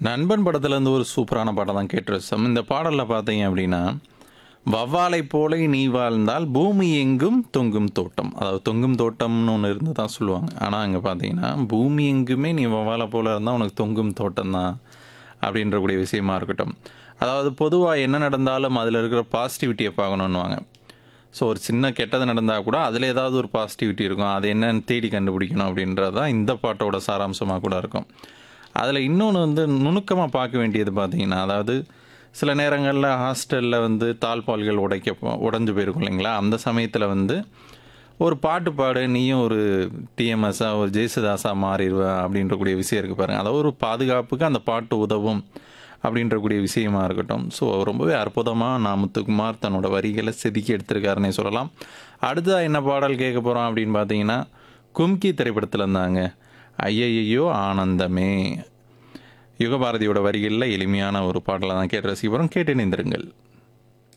நண்பன் படத்துலேருந்து ஒரு சூப்பரான பாட்டை தான் கேட்டு ரசித்தோம் இந்த பாடலில் பார்த்தீங்க அப்படின்னா வவ்வாலை போல நீ வாழ்ந்தால் பூமி எங்கும் தொங்கும் தோட்டம் அதாவது தொங்கும் தோட்டம்னு ஒன்று இருந்து தான் சொல்லுவாங்க ஆனால் அங்கே பார்த்தீங்கன்னா பூமி எங்குமே நீ வவ்வாலை போல இருந்தால் உனக்கு தொங்கும் தோட்டம் தான் அப்படின்ற கூடிய விஷயமா இருக்கட்டும் அதாவது பொதுவாக என்ன நடந்தாலும் அதில் இருக்கிற பாசிட்டிவிட்டியை பார்க்கணுன்னுவாங்க ஸோ ஒரு சின்ன கெட்டது நடந்தால் கூட அதில் ஏதாவது ஒரு பாசிட்டிவிட்டி இருக்கும் அது என்னன்னு தேடி கண்டுபிடிக்கணும் அப்படின்றது தான் இந்த பாட்டோட சாராம்சமாக கூட இருக்கும் அதில் இன்னொன்று வந்து நுணுக்கமாக பார்க்க வேண்டியது பார்த்தீங்கன்னா அதாவது சில நேரங்களில் ஹாஸ்டலில் வந்து தாழ்பால்கள் உடைக்க போ- உடைஞ்சு போயிருக்கும் இல்லைங்களா அந்த சமயத்தில் வந்து ஒரு பாட்டு பாடு நீயும் ஒரு டிஎம்எஸ்ஸாக ஒரு ஜெயசுதாஸாக மாறிடுவ அப்படின்ற கூடிய விஷயம் இருக்குது பாருங்கள் அதாவது ஒரு பாதுகாப்புக்கு அந்த பாட்டு உதவும் அப்படின்ற கூடிய விஷயமா இருக்கட்டும் ஸோ ரொம்பவே அற்புதமாக நான் முத்துக்குமார் தன்னோட வரிகளை செதுக்கி எடுத்திருக்காருன்னே சொல்லலாம் அடுத்ததாக என்ன பாடல் கேட்க போகிறோம் அப்படின்னு பார்த்தீங்கன்னா கும்கி திரைப்படத்தில் இருந்தாங்க ஐயையோ ஆனந்தமே யுகபாரதியோட வரிகளில் எளிமையான ஒரு பாடலை தான் கேட்டு ரசிக்க போகிறோம் கேட்டு நிந்திருங்கள்